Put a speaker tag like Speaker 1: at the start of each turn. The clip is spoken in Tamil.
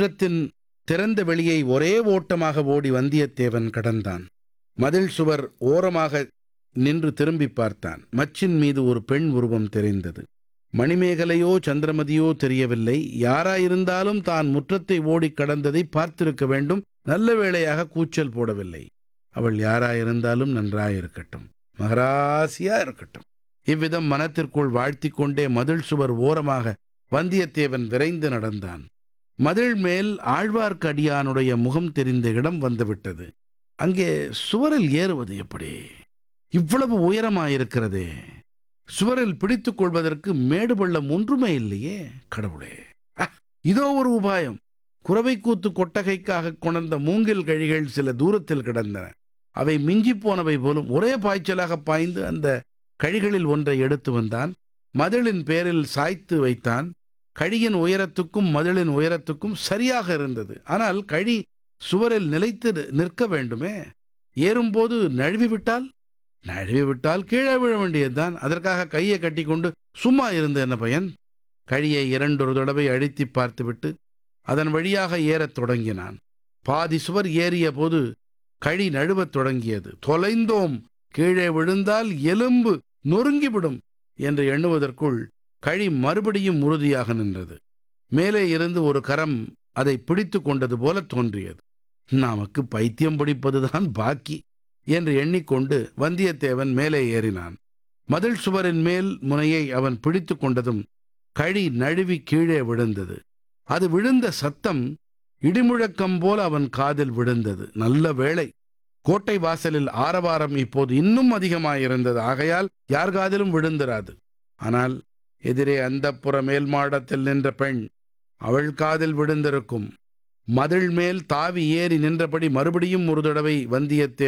Speaker 1: முற்றத்தின் திறந்த வெளியை ஒரே ஓட்டமாக ஓடி வந்தியத்தேவன் கடந்தான் மதில் சுவர் ஓரமாக நின்று திரும்பி பார்த்தான் மச்சின் மீது ஒரு பெண் உருவம் தெரிந்தது மணிமேகலையோ சந்திரமதியோ தெரியவில்லை யாராயிருந்தாலும் தான் முற்றத்தை ஓடிக் கடந்ததை பார்த்திருக்க வேண்டும் நல்ல வேளையாக கூச்சல் போடவில்லை அவள் யாராயிருந்தாலும் நன்றாயிருக்கட்டும் மகராசியா இருக்கட்டும் இவ்விதம் மனத்திற்குள் வாழ்த்திக் கொண்டே மதில் சுவர் ஓரமாக வந்தியத்தேவன் விரைந்து நடந்தான் மதில் மேல் ஆழ்வார்க்கடியானுடைய முகம் தெரிந்த இடம் வந்துவிட்டது அங்கே சுவரில் ஏறுவது எப்படி இவ்வளவு உயரமாயிருக்கிறதே சுவரில் பிடித்துக் கொள்வதற்கு மேடு பள்ளம் ஒன்றுமே இல்லையே கடவுளே அஹ், இதோ ஒரு உபாயம் குறவைக்கூத்து கொட்டகைக்காக கொணர்ந்த மூங்கில் கழிகள் சில தூரத்தில் கிடந்தன அவை மிஞ்சிப் போனவை போலும் ஒரே பாய்ச்சலாக பாய்ந்து அந்த கழிகளில் ஒன்றை எடுத்து வந்தான் மதிலின் பேரில் சாய்த்து வைத்தான் கழியின் உயரத்துக்கும் மதிலின் உயரத்துக்கும் சரியாக இருந்தது ஆனால் கழி சுவரில் நிலைத்து நிற்க வேண்டுமே ஏறும்போது நழுவி விட்டால் நழுவி விட்டால் கீழே விழ வேண்டியதுதான் அதற்காக கையை கட்டிக்கொண்டு சும்மா இருந்த என்ன பயன் கழியை இரண்டொரு தடவை அழுத்தி பார்த்துவிட்டு அதன் வழியாக ஏறத் தொடங்கினான் பாதி சுவர் ஏறிய போது கழி நழுவத் தொடங்கியது தொலைந்தோம் கீழே விழுந்தால் எலும்பு நொறுங்கிவிடும் என்று எண்ணுவதற்குள் கழி மறுபடியும் உறுதியாக நின்றது மேலே இருந்து ஒரு கரம் அதை பிடித்து கொண்டது போல தோன்றியது நமக்கு பைத்தியம் பிடிப்பதுதான் பாக்கி என்று எண்ணிக்கொண்டு வந்தியத்தேவன் மேலே ஏறினான் மதில் சுவரின் மேல் முனையை அவன் பிடித்து கொண்டதும் கழி நழுவி கீழே விழுந்தது அது விழுந்த சத்தம் இடிமுழக்கம் போல அவன் காதில் விழுந்தது நல்ல வேளை கோட்டை வாசலில் ஆரவாரம் இப்போது இன்னும் அதிகமாயிருந்தது ஆகையால் யார் காதிலும் விழுந்திராது ஆனால் எதிரே அந்தப்புற மேல் மாடத்தில் நின்ற பெண் அவள் காதில் விழுந்திருக்கும் மதில் மேல் தாவி ஏறி நின்றபடி மறுபடியும் ஒரு தடவை வந்தியத்தேவன்